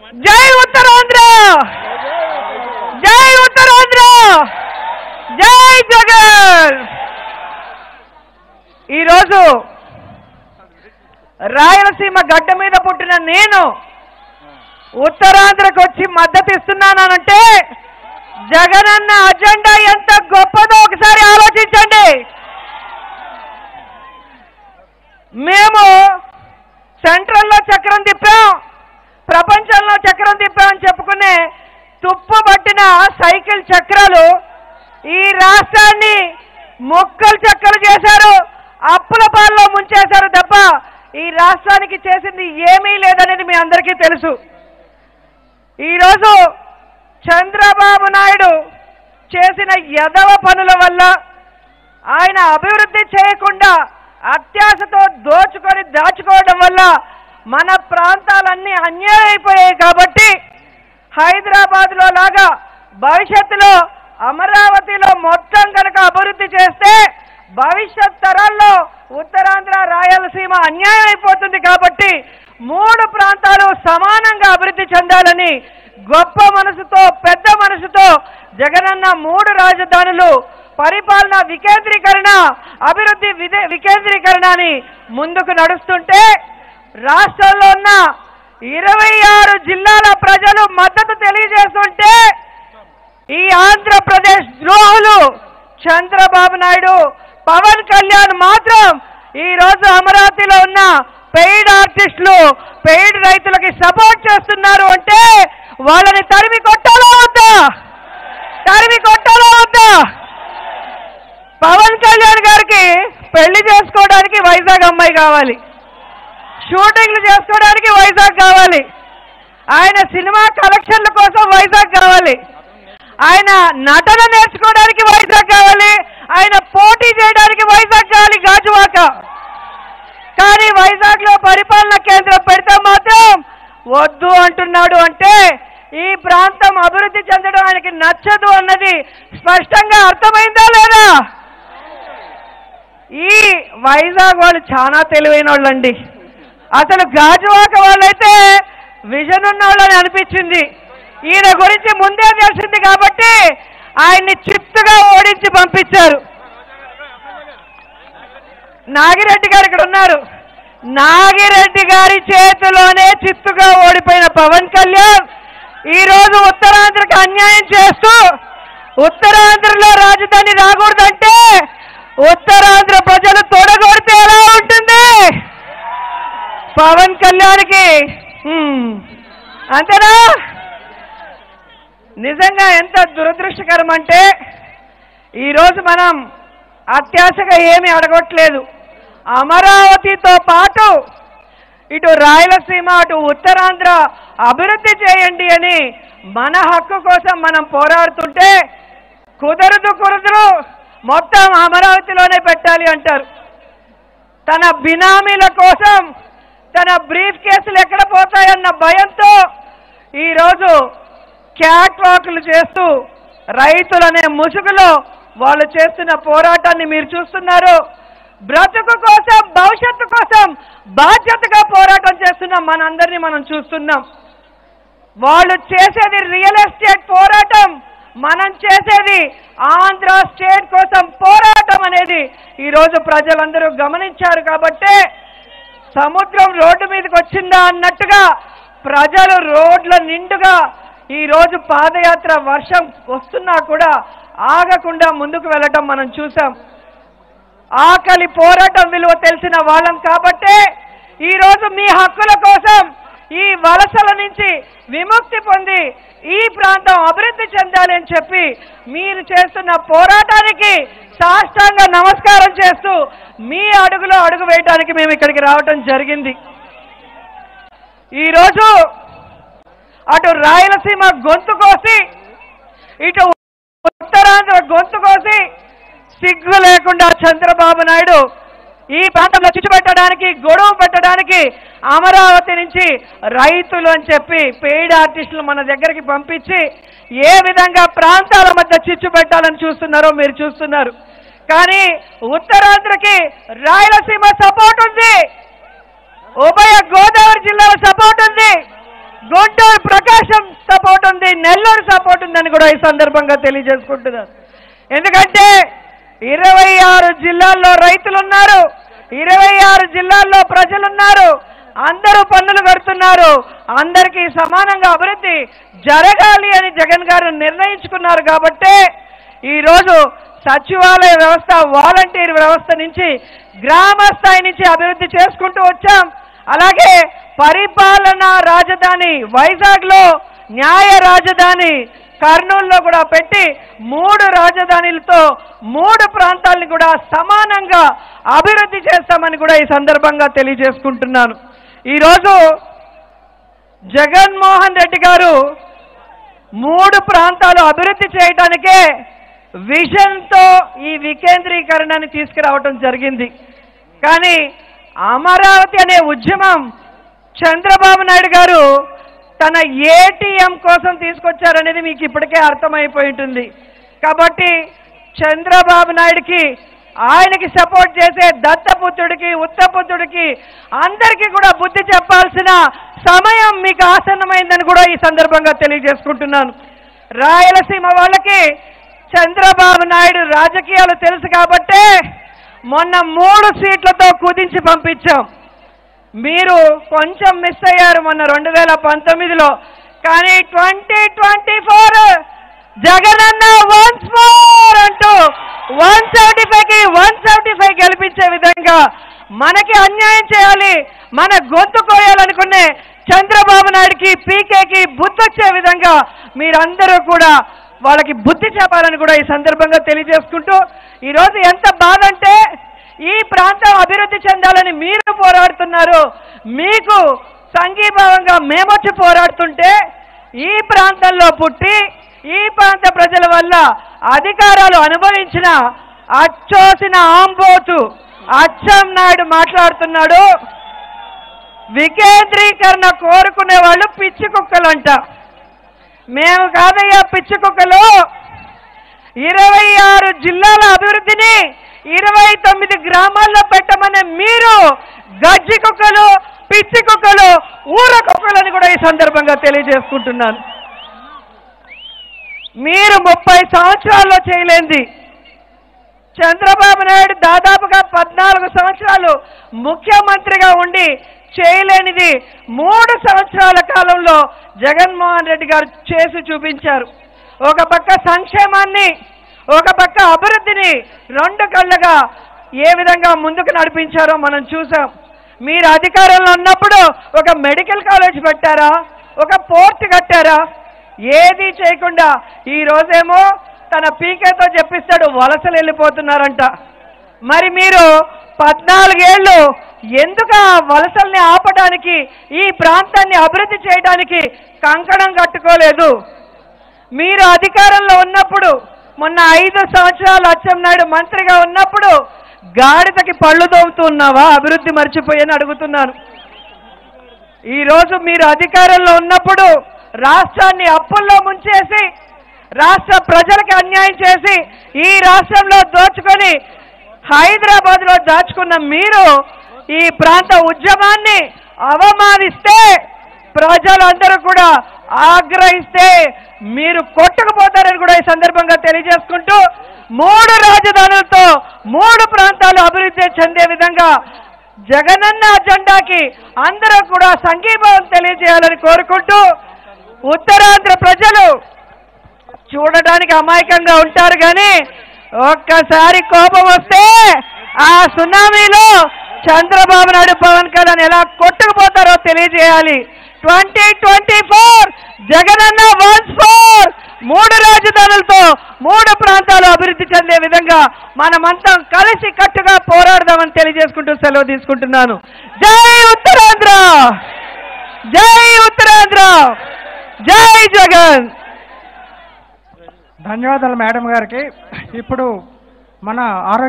జై ఉత్తరాంధ్ర జై ఉత్తరాంధ్ర జై జగన్ ఈరోజు రాయలసీమ గడ్డ మీద పుట్టిన నేను ఉత్తరాంధ్రకు వచ్చి మద్దతు ఇస్తున్నానంటే జగనన్న అజెండా ఎంత గొప్పదో ఒకసారి ఆలోచించండి మేము సెంట్రల్లో చక్రం తిప్పాం ప్రపంచంలో చక్రం తిప్పామని చెప్పుకునే తుప్పు పట్టిన సైకిల్ చక్రాలు ఈ రాష్ట్రాన్ని మొక్కలు చక్కలు చేశారు అప్పుల పాల్లో ముంచేశారు తప్ప ఈ రాష్ట్రానికి చేసింది ఏమీ లేదనేది మీ అందరికీ తెలుసు ఈరోజు చంద్రబాబు నాయుడు చేసిన యదవ పనుల వల్ల ఆయన అభివృద్ధి చేయకుండా అత్యాశతో దోచుకొని దాచుకోవడం వల్ల మన ప్రాంతాలన్నీ అన్యాయం అయిపోయాయి కాబట్టి హైదరాబాద్లో లాగా భవిష్యత్తులో అమరావతిలో మొత్తం కనుక అభివృద్ధి చేస్తే భవిష్యత్ తరాల్లో ఉత్తరాంధ్ర రాయలసీమ అన్యాయం అయిపోతుంది కాబట్టి మూడు ప్రాంతాలు సమానంగా అభివృద్ధి చెందాలని గొప్ప మనసుతో పెద్ద మనసుతో జగనన్న మూడు రాజధానులు పరిపాలన వికేంద్రీకరణ అభివృద్ధి విదే వికేంద్రీకరణ అని ముందుకు నడుస్తుంటే రాష్ట్రంలో ఉన్న ఇరవై ఆరు జిల్లాల ప్రజలు మద్దతు తెలియజేస్తుంటే ఈ ఆంధ్రప్రదేశ్ ద్రోహులు చంద్రబాబు నాయుడు పవన్ కళ్యాణ్ మాత్రం ఈ రోజు అమరావతిలో ఉన్న పెయిడ్ ఆర్టిస్టులు పెయిడ్ రైతులకి సపోర్ట్ చేస్తున్నారు అంటే వాళ్ళని తరిమి కొట్టాలా వద్దా తరిమి కొట్టాలా వద్దా పవన్ కళ్యాణ్ గారికి పెళ్లి చేసుకోవడానికి వైజాగ్ అమ్మాయి కావాలి షూటింగ్లు చేసుకోవడానికి వైజాగ్ కావాలి ఆయన సినిమా కలెక్షన్ల కోసం వైజాగ్ కావాలి ఆయన నటన నేర్చుకోవడానికి వైజాగ్ కావాలి ఆయన పోటీ చేయడానికి వైజాగ్ కావాలి గాజువాక కానీ వైజాగ్ లో పరిపాలన కేంద్రం పెడితే మాత్రం వద్దు అంటున్నాడు అంటే ఈ ప్రాంతం అభివృద్ధి చెందడం ఆయనకి నచ్చదు అన్నది స్పష్టంగా అర్థమైందా లేదా ఈ వైజాగ్ వాళ్ళు చాలా తెలివైన వాళ్ళండి అసలు గాజువాక వాళ్ళైతే విజన్ ఉన్న వాళ్ళని అనిపించింది ఈయన గురించి ముందే తెలిసింది కాబట్టి ఆయన్ని చిత్తుగా ఓడించి పంపించారు నాగిరెడ్డి గారు ఇక్కడ ఉన్నారు నాగిరెడ్డి గారి చేతిలోనే చిత్తుగా ఓడిపోయిన పవన్ కళ్యాణ్ ఈ రోజు ఉత్తరాంధ్రకి అన్యాయం చేస్తూ ఉత్తరాంధ్రలో రాజధాని రాకూడదంటే ఉత్తరాంధ్ర ప్రజలు తొడగొడితే ఎలా ఉంటుంది పవన్ కళ్యాణ్కి హ్మ్, అంతేనా నిజంగా ఎంత దురదృష్టకరం అంటే ఈరోజు మనం అత్యాశగా ఏమీ అడగట్లేదు అమరావతితో పాటు ఇటు రాయలసీమ అటు ఉత్తరాంధ్ర అభివృద్ధి చేయండి అని మన హక్కు కోసం మనం పోరాడుతుంటే కుదరదు కుదరదు మొత్తం అమరావతిలోనే పెట్టాలి అంటారు తన బినామీల కోసం తన బ్రీఫ్ కేసులు ఎక్కడ పోతాయన్న భయంతో ఈరోజు క్యాట్ వాకులు చేస్తూ రైతులనే ముసుగులో వాళ్ళు చేస్తున్న పోరాటాన్ని మీరు చూస్తున్నారు బ్రతుకు కోసం భవిష్యత్తు కోసం బాధ్యతగా పోరాటం చేస్తున్న మనందరినీ మనం చూస్తున్నాం వాళ్ళు చేసేది రియల్ ఎస్టేట్ పోరాటం మనం చేసేది ఆంధ్ర స్టేట్ కోసం పోరాటం అనేది ఈరోజు ప్రజలందరూ గమనించారు కాబట్టే సముద్రం రోడ్డు మీదకి వచ్చిందా అన్నట్టుగా ప్రజలు రోడ్ల నిండుగా ఈ రోజు పాదయాత్ర వర్షం వస్తున్నా కూడా ఆగకుండా ముందుకు వెళ్ళటం మనం చూసాం ఆకలి పోరాటం విలువ తెలిసిన వాళ్ళం కాబట్టే ఈ రోజు మీ హక్కుల కోసం ఈ వలసల నుంచి విముక్తి పొంది ఈ ప్రాంతం అభివృద్ధి చెందాలి అని చెప్పి మీరు చేస్తున్న పోరాటానికి సాష్టాంగ నమస్కారం చేస్తూ మీ అడుగులో అడుగు వేయడానికి మేము ఇక్కడికి రావటం జరిగింది ఈరోజు అటు రాయలసీమ గొంతు కోసి ఇటు ఉత్తరాంధ్ర గొంతు కోసి సిగ్గు లేకుండా చంద్రబాబు నాయుడు ఈ ప్రాంతంలో చిచ్చు పెట్టడానికి గొడవ పెట్టడానికి అమరావతి నుంచి రైతులు అని చెప్పి పెయిడ్ ఆర్టిస్టులు మన దగ్గరికి పంపించి ఏ విధంగా ప్రాంతాల మధ్య చిచ్చు పెట్టాలని చూస్తున్నారో మీరు చూస్తున్నారు కానీ ఉత్తరాంధ్రకి రాయలసీమ సపోర్ట్ ఉంది ఉభయ గోదావరి జిల్లాల సపోర్ట్ ఉంది గుంటూరు ప్రకాశం ఉంది నెల్లూరు సపోర్ట్ ఉందని కూడా ఈ సందర్భంగా తెలియజేసుకుంటున్నాను ఎందుకంటే ఇరవై ఆరు జిల్లాల్లో రైతులు ఉన్నారు ఇరవై ఆరు జిల్లాల్లో ప్రజలున్నారు అందరూ పన్నులు కడుతున్నారు అందరికీ సమానంగా అభివృద్ధి జరగాలి అని జగన్ గారు నిర్ణయించుకున్నారు కాబట్టే ఈరోజు సచివాలయ వ్యవస్థ వాలంటీర్ వ్యవస్థ నుంచి గ్రామ స్థాయి నుంచి అభివృద్ధి చేసుకుంటూ వచ్చాం అలాగే పరిపాలన రాజధాని వైజాగ్లో న్యాయ రాజధాని కర్నూలులో కూడా పెట్టి మూడు రాజధానులతో మూడు ప్రాంతాలను కూడా సమానంగా అభివృద్ధి చేస్తామని కూడా ఈ సందర్భంగా తెలియజేసుకుంటున్నాను ఈరోజు జగన్మోహన్ రెడ్డి గారు మూడు ప్రాంతాలు అభివృద్ధి చేయడానికే విజన్తో ఈ వికేంద్రీకరణని తీసుకురావటం జరిగింది కానీ అమరావతి అనే ఉద్యమం చంద్రబాబు నాయుడు గారు తన ఏటీఎం కోసం తీసుకొచ్చారనేది మీకు ఇప్పటికే అర్థమైపోయి ఉంటుంది కాబట్టి చంద్రబాబు నాయుడికి ఆయనకి సపోర్ట్ చేసే దత్తపుత్రుడికి ఉత్తపుత్రుడికి అందరికీ కూడా బుద్ధి చెప్పాల్సిన సమయం మీకు ఆసన్నమైందని కూడా ఈ సందర్భంగా తెలియజేసుకుంటున్నాను రాయలసీమ వాళ్ళకి చంద్రబాబు నాయుడు రాజకీయాలు తెలుసు కాబట్టే మొన్న మూడు సీట్లతో కుదించి పంపించాం మీరు కొంచెం మిస్ అయ్యారు మొన్న రెండు వేల పంతొమ్మిదిలో కానీ twenty twenty four Jagananna once more అంటూ వన్ సెవెంటీ ఫైవ్ కి వన్ సెవెంటీ ఫైవ్ గెలిపించే విధంగా మనకి అన్యాయం చేయాలి మన గొంతు కోయాలనుకునే చంద్రబాబు నాయుడికి పీకేకి బుద్ధి వచ్చే విధంగా మీరందరూ కూడా వాళ్ళకి బుద్ధి చెప్పాలని కూడా ఈ సందర్భంగా తెలియజేసుకుంటూ ఈరోజు ఎంత బాధ అంటే ఈ ప్రాంతం అభివృద్ధి చెందాలని మీరు పోరాడుతున్నారు మీకు సంఘీభావంగా మేమొచ్చి పోరాడుతుంటే ఈ ప్రాంతంలో పుట్టి ఈ ప్రాంత ప్రజల వల్ల అధికారాలు అనుభవించిన అచ్చోసిన ఆంబోతు అచ్చం నాయుడు మాట్లాడుతున్నాడు వికేంద్రీకరణ కోరుకునే వాళ్ళు పిచ్చి కుక్కలంట మేము కాదయ్యా పిచ్చి కుక్కలు ఇరవై ఆరు జిల్లాల అభివృద్ధిని ఇరవై తొమ్మిది గ్రామాల్లో పెట్టమనే మీరు గజ్జి కుక్కలు పిచ్చి కుక్కలు ఊర కుక్కలని కూడా ఈ సందర్భంగా తెలియజేసుకుంటున్నాను మీరు ముప్పై సంవత్సరాల్లో చేయలేంది చంద్రబాబు నాయుడు దాదాపుగా పద్నాలుగు సంవత్సరాలు ముఖ్యమంత్రిగా ఉండి చేయలేనిది మూడు సంవత్సరాల కాలంలో జగన్మోహన్ రెడ్డి గారు చేసి చూపించారు ఒక పక్క సంక్షేమాన్ని ఒక పక్క అభివృద్ధిని రెండు కళ్ళగా ఏ విధంగా ముందుకు నడిపించారో మనం చూసాం మీరు అధికారంలో ఉన్నప్పుడు ఒక మెడికల్ కాలేజ్ పెట్టారా ఒక పోర్ట్ కట్టారా ఏది చేయకుండా ఈ రోజేమో తన పీకేతో చెప్పిస్తాడు వలసలు వెళ్ళిపోతున్నారంట మరి మీరు పద్నాలుగేళ్ళు ఎందుకు ఆ వలసల్ని ఆపడానికి ఈ ప్రాంతాన్ని అభివృద్ధి చేయడానికి కంకణం కట్టుకోలేదు మీరు అధికారంలో ఉన్నప్పుడు మొన్న ఐదు సంవత్సరాలు అచ్చెన్నాయుడు మంత్రిగా ఉన్నప్పుడు గాడిదకి పళ్ళు తోముతూ ఉన్నావా అభివృద్ధి మర్చిపోయని అడుగుతున్నాను ఈ రోజు మీరు అధికారంలో ఉన్నప్పుడు రాష్ట్రాన్ని అప్పుల్లో ముంచేసి రాష్ట్ర ప్రజలకు అన్యాయం చేసి ఈ రాష్ట్రంలో దోచుకొని హైదరాబాద్ లో దాచుకున్న మీరు ఈ ప్రాంత ఉద్యమాన్ని అవమానిస్తే ప్రజలందరూ కూడా ఆగ్రహిస్తే మీరు కొట్టుకుపోతారని కూడా ఈ సందర్భంగా తెలియజేసుకుంటూ మూడు రాజధానులతో మూడు ప్రాంతాలు అభివృద్ధి చెందే విధంగా జగనన్న అజెండాకి అందరూ కూడా సంఘీభావం తెలియజేయాలని కోరుకుంటూ ఉత్తరాంధ్ర ప్రజలు చూడడానికి అమాయకంగా ఉంటారు కానీ ఒక్కసారి కోపం వస్తే ఆ సునామీలో చంద్రబాబు నాయుడు పవన్ కళ్యాణ్ ఎలా కొట్టుకుపోతారో తెలియజేయాలి twenty twenty four Jagananna once more మూడు రాజధానులతో మూడు ప్రాంతాలు అభివృద్ధి చెందే విధంగా మనమంతా కలిసి కట్టుగా పోరాడదామని తెలియజేసుకుంటూ సెలవు తీసుకుంటున్నాను జై ఉత్తరాంధ్ర జై ఉత్తరాంధ్ర జై జగన్ ధన్యవాదాలు మేడం గారికి ఇప్పుడు మన ఆరోగ్య